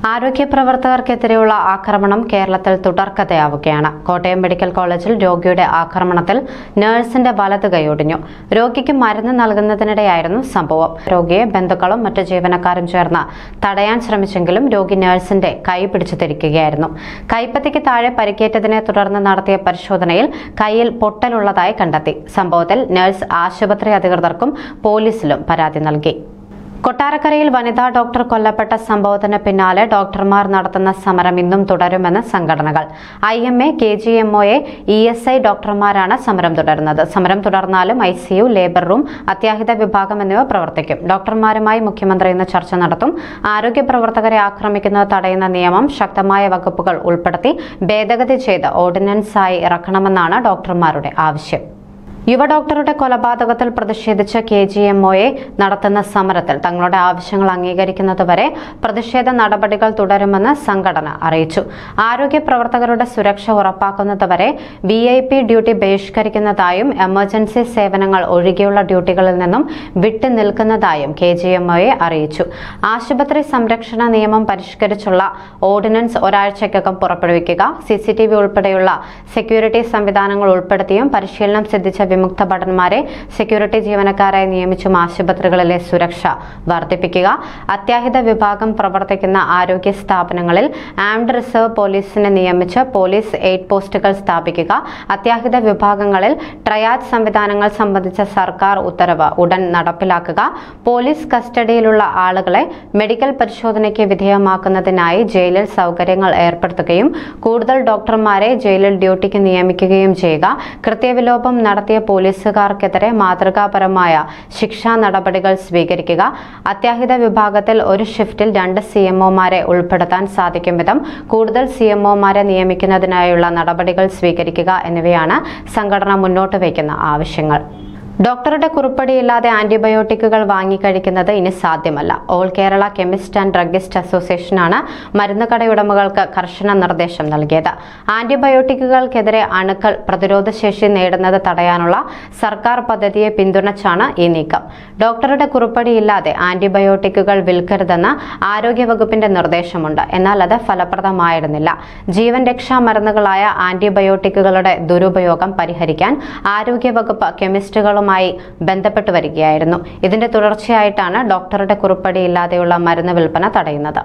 ആരോഗ്യ പ്രവർത്തകർക്കെതിരെയുള്ള ആക്രമണം കേരളത്തിൽ തുടർക്കഥയാവുകയാണ് കോട്ടയം മെഡിക്കൽ കോളേജിൽ രോഗിയുടെ ആക്രമണത്തിൽ നഴ്സിന്റെ വലത് കൈയൊടിഞ്ഞു രോഗിക്ക് മരുന്ന് നൽകുന്നതിനിടെയായിരുന്നു സംഭവം രോഗിയെ ബന്ധുക്കളും മറ്റു ജീവനക്കാരും ചേർന്ന് തടയാൻ ശ്രമിച്ചെങ്കിലും രോഗി നഴ്സിന്റെ കൈ പിടിച്ചു തിരിക്കുകയായിരുന്നു കൈപ്പത്തിക്ക് താഴെ പരിക്കേറ്റതിനെ തുടർന്ന് നടത്തിയ പരിശോധനയിൽ കൈയിൽ പൊട്ടലുള്ളതായി കണ്ടെത്തി സംഭവത്തിൽ നഴ്സ് ആശുപത്രി അധികൃതർക്കും പോലീസിലും പരാതി നൽകി കൊട്ടാരക്കരയിൽ വനിതാ ഡോക്ടർ കൊല്ലപ്പെട്ട സംഭവത്തിന് പിന്നാലെ ഡോക്ടർമാർ നടത്തുന്ന സമരം ഇന്നും തുടരുമെന്ന് സംഘടനകൾ I M A K G M O A E S I ഡോക്ടർമാരാണ് സമരം തുടരുന്നത് സമരം തുടർന്നാലും I C U labour room അത്യാഹിത വിഭാഗം എന്നിവ പ്രവർത്തിക്കും ഡോക്ടർമാരുമായി മുഖ്യമന്ത്രി ഇന്ന് ചർച്ച നടത്തും ആരോഗ്യ പ്രവർത്തകരെ ആക്രമിക്കുന്നത് തടയുന്ന നിയമം ശക്തമായ വകുപ്പുകൾ ഉൾപ്പെടുത്തി ഭേദഗതി ചെയ്ത് ഓർഡിനൻസായി ഇറക്കണമെന്നാണ് ഡോക്ടർമാരുടെ ആവശ്യം യുവ ഡോക്ടറുടെ കൊലപാതകത്തിൽ പ്രതിഷേധിച്ച് കെ ജി എം ഒയെ നടത്തുന്ന സമരത്തിൽ തങ്ങളുടെ ആവശ്യങ്ങൾ അംഗീകരിക്കുന്നതുവരെ പ്രതിഷേധ നടപടികൾ തുടരുമെന്ന് സംഘടന അറിയിച്ചു ആരോഗ്യ പ്രവർത്തകരുടെ സുരക്ഷ ഉറപ്പാക്കുന്നതുവരെ വി ഐ പി ഡ്യൂട്ടി ബഹിഷ്കരിക്കുന്നതായും എമർജൻസി സേവനങ്ങൾ ഒഴികെയുള്ള ഡ്യൂട്ടികളിൽ നിന്നും വിട്ടു നിൽക്കുന്നതായും കെ ജി എം ഒയെ അറിയിച്ചു ആശുപത്രി സംരക്ഷണ നിയമം പരിഷ്കരിച്ചുള്ള ഓർഡിനൻസ് ഒരാഴ്ചയ്ക്കകം പുറപ്പെടുവിക്കുക സി സി ടി വി ഉൾപ്പെടെയുള്ള സെക്യൂരിറ്റി സംവിധാനങ്ങൾ ഉൾപ്പെടുത്തിയും പരിശീലനം സിദ്ധിച്ച വിമുക്ത ഭടന്മാരെ സെക്യൂരിറ്റി ജീവനക്കാരായി നിയമിച്ചും ആശുപത്രികളിലെ സുരക്ഷ വർദ്ധിപ്പിക്കുക അത്യാഹിത വിഭാഗം പ്രവർത്തിക്കുന്ന ആരോഗ്യ സ്ഥാപനങ്ങളിൽ ആംഡ് റിസർവ് പോലീസിനെ നിയമിച്ച് പോലീസ് എയ്ഡ് പോസ്റ്റുകൾ സ്ഥാപിക്കുക അത്യാഹിത വിഭാഗങ്ങളിൽ ട്രയാജ് സംവിധാനങ്ങൾ സംബന്ധിച്ച സർക്കാർ ഉത്തരവ് ഉടൻ നടപ്പിലാക്കുക പോലീസ് കസ്റ്റഡിയിലുള്ള ആളുകളെ മെഡിക്കൽ പരിശോധനയ്ക്ക് വിധേയമാക്കുന്നതിനായി ജയിലിൽ സൗകര്യങ്ങൾ ഏർപ്പെടുത്തുകയും കൂടുതൽ ഡോക്ടർമാരെ ജയിലിൽ ഡ്യൂട്ടിക്ക് നിയമിക്കുകയും ചെയ്യുക കൃത്യവിലോപം നടത്തിയ പോലീസുകാർക്കെതിരെ മാതൃകാപരമായ ശിക്ഷാ നടപടികൾ സ്വീകരിക്കുക അത്യാഹിത വിഭാഗത്തിൽ ഒരു ഷിഫ്റ്റിൽ രണ്ട് സി എംഒമാരെ ഉൾപ്പെടുത്താൻ സാധിക്കും വിധം കൂടുതൽ സി എംഒമാരെ നിയമിക്കുന്നതിനായുള്ള നടപടികൾ സ്വീകരിക്കുക എന്നിവയാണ് സംഘടന മുന്നോട്ട് വയ്ക്കുന്ന ആവശ്യങ്ങൾ ഡോക്ടറുടെ കുറിപ്പടിയില്ലാതെ ആന്റിബയോട്ടിക്കുകൾ വാങ്ങിക്കഴിക്കുന്നത് ഇനി സാധ്യമല്ല all Kerala chemist and druggist അസോസിയേഷനാണ് മരുന്ന് കടയുടമകൾക്ക് കർശന നിർദ്ദേശം നൽകിയത് ആന്റിബയോട്ടിക്കുകൾക്കെതിരെ അണുക്കൾ പ്രതിരോധശേഷി നേടുന്നത് തടയാനുള്ള സർക്കാർ പദ്ധതിയെ പിന്തുണച്ചാണ് ഈ നീക്കം ഡോക്ടറുടെ കുറിപ്പടിയില്ലാതെ ആന്റിബയോട്ടിക്കുകൾ വിൽക്കരുതെന്ന് ആരോഗ്യവകുപ്പിന്റെ നിർദ്ദേശമുണ്ട് എന്നാൽ അത് ഫലപ്രദമായിരുന്നില്ല ജീവൻ രക്ഷാ മരുന്നുകളായ ആന്റിബയോട്ടിക്കുകളുടെ ദുരുപയോഗം പരിഹരിക്കാൻ ആരോഗ്യവകുപ്പ് കെമിസ്റ്റുകളുമായി ബന്ധപ്പെട്ടു വരികയായിരുന്നു ഇതിന്റെ തുടർച്ചയായിട്ടാണ് ഡോക്ടറുടെ കുറിപ്പടിയില്ലാതെയുള്ള മരുന്ന് വിൽപ്പന തടയുന്നത്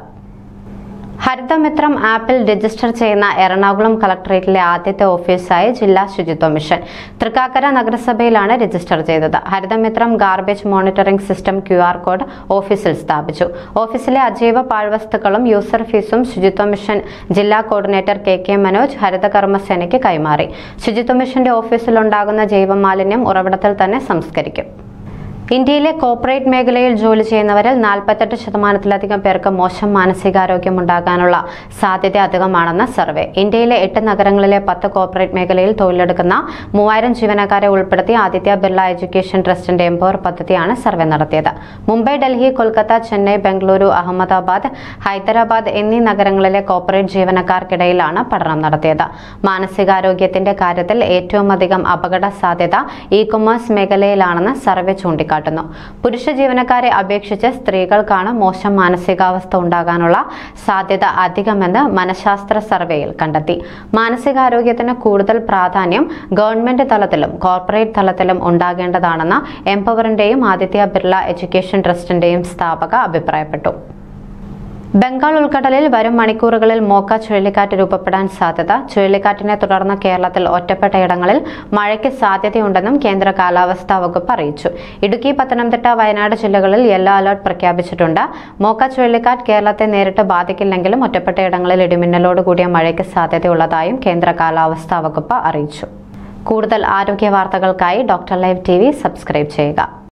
ഹരിതമിത്രം ആപ്പിൽ രജിസ്റ്റർ ചെയ്യുന്ന എറണാകുളം കളക്ടറേറ്റിലെ ആദ്യത്തെ ഓഫീസായി ജില്ലാ ശുചിത്വ മിഷൻ തൃക്കാക്കര നഗരസഭയിലാണ് രജിസ്റ്റർ ചെയ്തത് Harithamithram garbage monitoring system Q R code ഓഫീസിൽ സ്ഥാപിച്ചു ഓഫീസിലെ അജൈവ പാഴ്വസ്തുക്കളും യൂസർ ഫീസും ശുചിത്വ മിഷൻ ജില്ലാ കോർഡിനേറ്റർ കെ കെ മനോജ് ഹരിതകർമ്മസേനയ്ക്ക് കൈമാറി ശുചിത്വ മിഷന്റെ ഓഫീസിലുണ്ടാകുന്ന ജൈവമാലിന്യം ഉറവിടത്തിൽ തന്നെ സംസ്കരിക്കും ഇന്ത്യയിലെ കോർപ്പറേറ്റ് മേഖലയിൽ ജോലി ചെയ്യുന്നവരിൽ നാൽപ്പത്തെട്ട് ശതമാനത്തിലധികം പേർക്ക് മോശം മാനസികാരോഗ്യം ഉണ്ടാകാനുള്ള സാധ്യത അധികമാണെന്ന് സർവേ ഇന്ത്യയിലെ എട്ട് നഗരങ്ങളിലെ പത്ത് കോർപ്പറേറ്റ് മേഖലയിൽ തൊഴിലെടുക്കുന്ന മൂവായിരം ജീവനക്കാരെ ഉൾപ്പെടുത്തി ആദിത്യ ബിർള എഡ്യൂക്കേഷൻ ട്രസ്റ്റിന്റെ എംപവർ പദ്ധതിയാണ് സർവേ നടത്തിയത് മുംബൈ ഡൽഹി കൊൽക്കത്ത ചെന്നൈ ബംഗളൂരു അഹമ്മദാബാദ് ഹൈദരാബാദ് എന്നീ നഗരങ്ങളിലെ കോർപ്പറേറ്റ് ജീവനക്കാർക്കിടയിലാണ് പഠനം നടത്തിയത് മാനസികാരോഗ്യത്തിന്റെ കാര്യത്തിൽ ഏറ്റവും അധികം അപകട സാധ്യത ഇ കൊമേഴ്സ് മേഖലയിലാണെന്ന് സർവേ ചൂണ്ടിക്കാട്ടുന്നു പുരുഷ ജീവനക്കാരെ അപേക്ഷിച്ച് സ്ത്രീകൾക്കാണ് മോശം മാനസികാവസ്ഥ ഉണ്ടാകാനുള്ള സാധ്യത അധികമെന്ന് മനഃശാസ്ത്ര സർവേയിൽ കണ്ടെത്തി മാനസികാരോഗ്യത്തിന് കൂടുതൽ പ്രാധാന്യം ഗവൺമെന്റ് തലത്തിലും കോർപ്പറേറ്റ് തലത്തിലും ഉണ്ടാകേണ്ടതാണെന്ന് എംപവറിന്റെയും ആദിത്യ ബിർള എഡ്യൂക്കേഷൻ ട്രസ്റ്റിന്റെയും സ്ഥാപക അഭിപ്രായപ്പെട്ടു ബംഗാൾ ഉൾക്കടലിൽ വരും മണിക്കൂറുകളിൽ മോക്ക ചുഴലിക്കാറ്റ് രൂപപ്പെടാൻ സാധ്യത ചുഴലിക്കാറ്റിനെ തുടർന്ന് കേരളത്തിൽ ഒറ്റപ്പെട്ട ഇടങ്ങളിൽ മഴയ്ക്ക് സാധ്യതയുണ്ടെന്നും കേന്ദ്ര കാലാവസ്ഥാ വകുപ്പ് അറിയിച്ചു ഇടുക്കി പത്തനംതിട്ട വയനാട് ജില്ലകളിൽ യെല്ലോ അലർട്ട് പ്രഖ്യാപിച്ചിട്ടുണ്ട് മോക്ക ചുഴലിക്കാറ്റ് കേരളത്തെ നേരിട്ട് ബാധിക്കില്ലെങ്കിലും ഒറ്റപ്പെട്ട ഇടങ്ങളിൽ ഇടിമിന്നലോട് കൂടിയ മഴയ്ക്ക് സാധ്യതയുള്ളതായും കേന്ദ്ര കാലാവസ്ഥാ വകുപ്പ് അറിയിച്ചു കൂടുതൽ ആരോഗ്യ വാർത്തകൾക്കായി ഡോക്ടർ ലൈവ് ടി സബ്സ്ക്രൈബ് ചെയ്യുക